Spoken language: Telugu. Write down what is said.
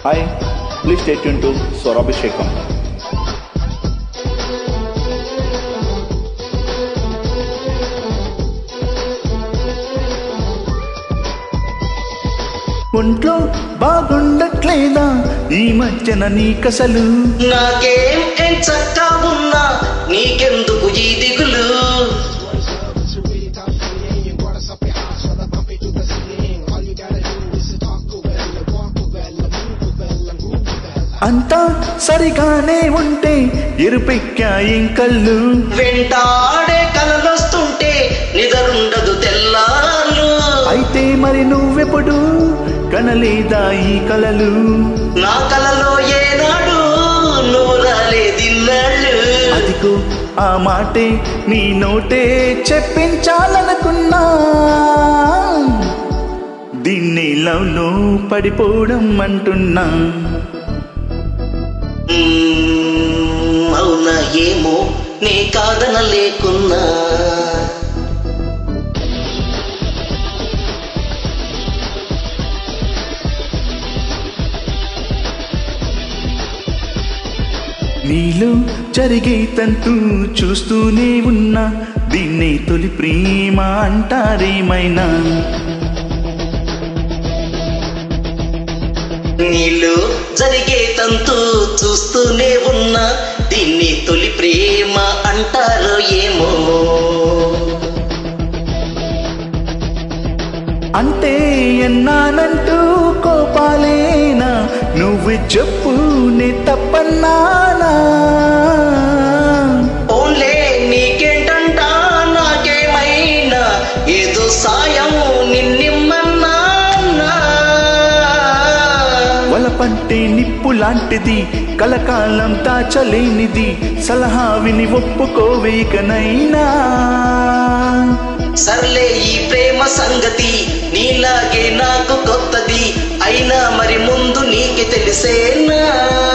hi please stay tune to Swarabhishekam ఒంట్లో బాగుండట్లేదా ఈ మధ్యన నీకసలు నాకేం ఏం చక్కా ఉన్నా నీకెందుకు ఈ దిగులు అంతా సరిగానే ఉంటే ఎరుపెక్కాయేం కళ్ళు వెంటాడే కలలొస్తుంటే నిదరుండదు తెల్లారు అయితే మరి నువ్వెప్పుడు కనలేదా ఈ కలలు నా కలలో ఏనాడు నూరాలే దిన్నాళ్ళు అదిగో ఆ మాటే నీ నోటే చెప్పించాలనుకున్నా దీన్ని లవ్లో పడిపోవడం అంటున్నా మ్మ్, అవునా ఏమో నే కాదన లేకున్నా నీలో జరిగే తంతు చూస్తూనే ఉన్నా దీన్నే తొలి ప్రేమ అంటారేమైనా నీళ్ళు జరిగే తంతు చూస్తూనే ఉన్నా దీన్ని తొలి ప్రేమ అంటారో ఏమో అంటే ఎన్నానంటూ కోపాలేనా నువ్వు చెప్పు నే తప్పన్నానా ఓన్లే నీకేంటంట నాకేమైనా ఏదో సాయం నిన్నిమ్మన్నా వలపంటే నిప్పు లాంటిది కలకాలం దాచలేనిది సలహా విని ఒప్పుకోవేకనైనా సర్లే ఈ ప్రేమ సంగతి నీలాగే నాకు కొత్తది అయినా మరి ముందు నీకే తెలిసేనా